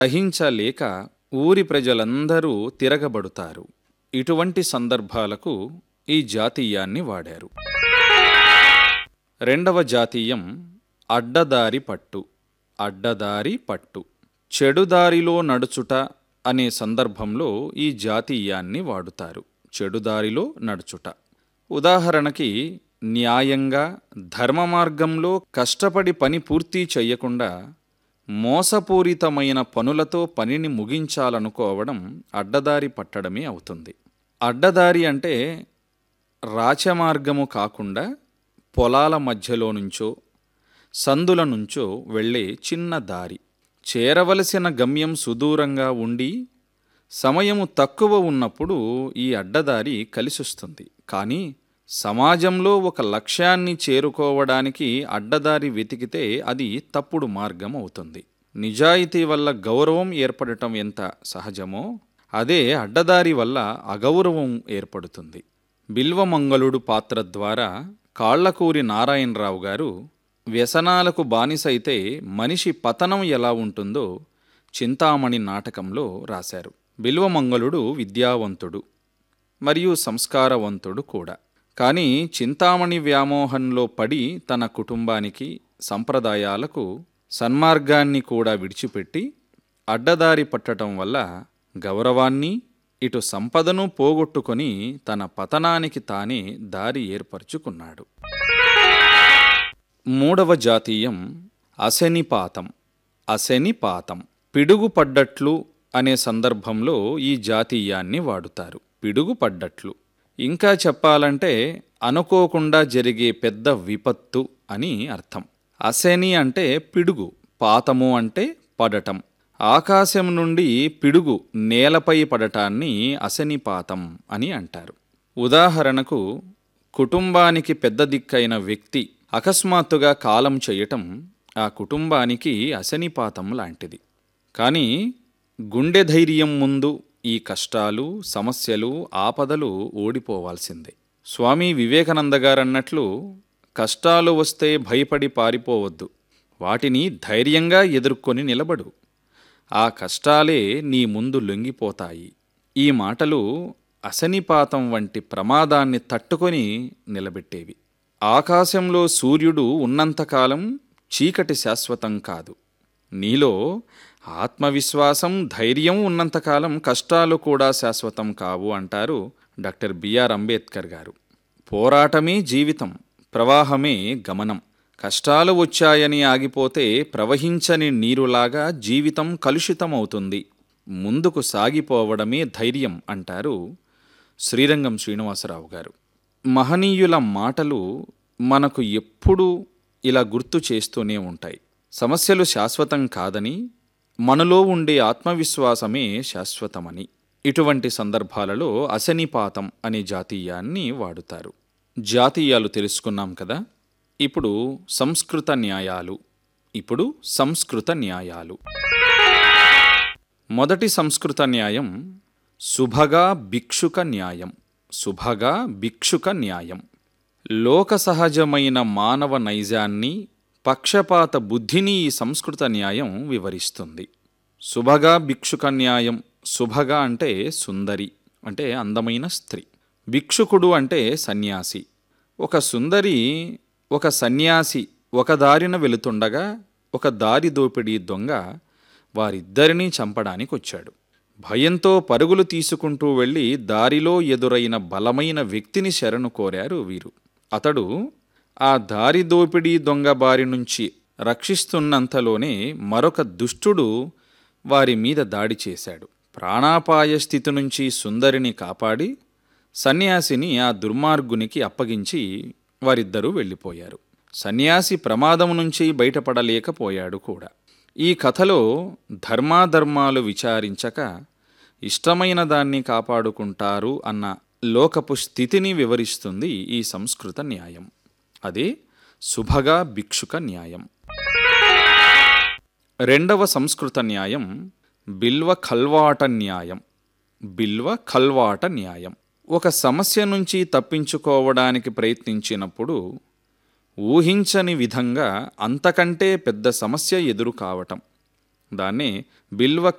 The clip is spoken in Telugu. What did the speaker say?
సహించలేక ఊరి ప్రజలందరూ తిరగబడుతారు ఇటువంటి సందర్భాలకు ఈ జాతీయాన్ని వాడారు రెండవ జాతీయం అడ్డదారి పట్టు అడ్డదారి పట్టు చెడుదారిలో నడుచుట అనే సందర్భంలో ఈ జాతీయాన్ని వాడుతారు చెడుదారిలో నడుచుట ఉదాహరణకి న్యాయంగా ధర్మ మార్గంలో కష్టపడి పని పూర్తి చేయకుండా మోసపూరితమైన పనులతో పనిని ముగించాలనుకోవడం అడ్డదారి పట్టడమే అవుతుంది అడ్డదారి అంటే రాచమార్గము కాకుండా పొలాల మధ్యలో నుంచో సందుల నుంచో వెళ్ళే చిన్న దారి చేరవలసిన గమ్యం సుదూరంగా ఉండి సమయము తక్కువ ఉన్నప్పుడు ఈ అడ్డదారి కలిసొస్తుంది కానీ సమాజంలో ఒక లక్ష్యాన్ని చేరుకోవడానికి అడ్డదారి వెతికితే అది తప్పుడు మార్గం అవుతుంది నిజాయితీ వల్ల గౌరవం ఏర్పడటం ఎంత సహజమో అదే అడ్డదారి వల్ల అగౌరవం ఏర్పడుతుంది బిల్వమంగళుడు పాత్ర ద్వారా కాళ్లకూరి నారాయణరావు గారు వ్యసనాలకు బానిసైతే మనిషి పతనం ఎలా ఉంటుందో చింతామణి నాటకంలో రాశారు బిల్వమంగళుడు విద్యావంతుడు మరియు సంస్కారవంతుడు కూడా కానీ చింతామణి వ్యామోహంలో పడి తన కుటుంబానికి సంప్రదాయాలకు సన్మార్గాన్ని కూడా విడిచిపెట్టి అడ్డదారి పట్టడం వల్ల గౌరవాన్ని ఇటు సంపదను పోగొట్టుకొని తన పతనానికి తానే దారి ఏర్పరచుకున్నాడు మూడవ జాతీయం అశనిపాతం అశనిపాతం పిడుగు పడ్డట్లు అనే సందర్భంలో ఈ జాతీయాన్ని వాడుతారు పిడుగు పడ్డట్లు ఇంకా చెప్పాలంటే అనుకోకుండా జరిగే పెద్ద విపత్తు అని అర్థం అశని అంటే పిడుగు పాతము అంటే పడటం ఆకాశం నుండి పిడుగు నేలపై పడటాన్ని అశనిపాతం అని అంటారు ఉదాహరణకు కుటుంబానికి పెద్ద దిక్కైన వ్యక్తి అకస్మాత్తుగా కాలం చేయటం ఆ కుటుంబానికి అశనిపాతం లాంటిది కానీ గుండె ధైర్యం ముందు ఈ కష్టాలు సమస్యలు ఆపదలు ఓడిపోవాల్సిందే స్వామి వివేకానంద గారన్నట్లు కష్టాలు వస్తే భయపడి పారిపోవద్దు వాటిని ధైర్యంగా ఎదుర్కొని నిలబడు ఆ కష్టాలే నీ ముందు లొంగిపోతాయి ఈ మాటలు అశనిపాతం వంటి ప్రమాదాన్ని తట్టుకొని నిలబెట్టేవి ఆకాశంలో సూర్యుడు ఉన్నంతకాలం చీకటి శాశ్వతం కాదు నీలో ఆత్మవిశ్వాసం ధైర్యం ఉన్నంతకాలం కష్టాలు కూడా శాశ్వతం కావు అంటారు డాక్టర్ బిఆర్ అంబేద్కర్ గారు పోరాటమే జీవితం ప్రవాహమే గమనం కష్టాలు వచ్చాయని ఆగిపోతే ప్రవహించని నీరులాగా జీవితం కలుషితమవుతుంది ముందుకు సాగిపోవడమే ధైర్యం అంటారు శ్రీరంగం శ్రీనివాసరావు గారు మహనీయుల మాటలు మనకు ఎప్పుడూ ఇలా గుర్తు చేస్తూనే ఉంటాయి సమస్యలు శాశ్వతం కాదని మనలో ఉండే ఆత్మవిశ్వాసమే శాశ్వతమని ఇటువంటి సందర్భాలలో అశనిపాతం అనే జాతీయాన్ని వాడుతారు జాతీయాలు తెలుసుకున్నాం కదా ఇప్పుడు సంస్కృత న్యాయాలు ఇప్పుడు సంస్కృత న్యాయాలు మొదటి సంస్కృత న్యాయం శుభగా భిక్షుక న్యాయం శుభగా భిక్షుక న్యాయం లోక సహజమైన మానవ నైజాన్ని పక్షపాత బుద్ధిని ఈ సంస్కృత న్యాయం వివరిస్తుంది శుభగా భిక్షుక న్యాయం శుభగా అంటే సుందరి అంటే అందమైన స్త్రీ భిక్షుకుడు అంటే సన్యాసి ఒక సుందరి ఒక సన్యాసి ఒక దారిన వెళుతుండగా ఒక దారి దోపిడీ దొంగ వారిద్దరినీ చంపడానికి వచ్చాడు భయంతో పరుగులు తీసుకుంటూ వెళ్ళి దారిలో ఎదురైన బలమైన వ్యక్తిని శరణు కోరారు వీరు అతడు ఆ దారి దోపిడీ దొంగ బారి నుంచి రక్షిస్తున్నంతలోనే మరొక దుష్టుడు వారి మీద దాడి చేశాడు ప్రాణాపాయ స్థితి నుంచి సుందరిని కాపాడి సన్యాసిని ఆ దుర్మార్గునికి అప్పగించి వారిద్దరూ వెళ్ళిపోయారు సన్యాసి ప్రమాదం నుంచి బయటపడలేకపోయాడు కూడా ఈ కథలో ధర్మాధర్మాలు విచారించక ఇష్టమైన దాన్ని కాపాడుకుంటారు అన్న లోకపు స్థితిని వివరిస్తుంది ఈ సంస్కృత న్యాయం అదే శుభగా భిక్షుక న్యాయం రెండవ సంస్కృత న్యాయం బిల్వ ఖల్వాట న్యాయం బిల్వ ఖల్వాట న్యాయం ఒక సమస్య నుంచి తప్పించుకోవడానికి ప్రయత్నించినప్పుడు ఊహించని విధంగా అంతకంటే పెద్ద సమస్య ఎదురు కావటం దాన్ని బిల్వ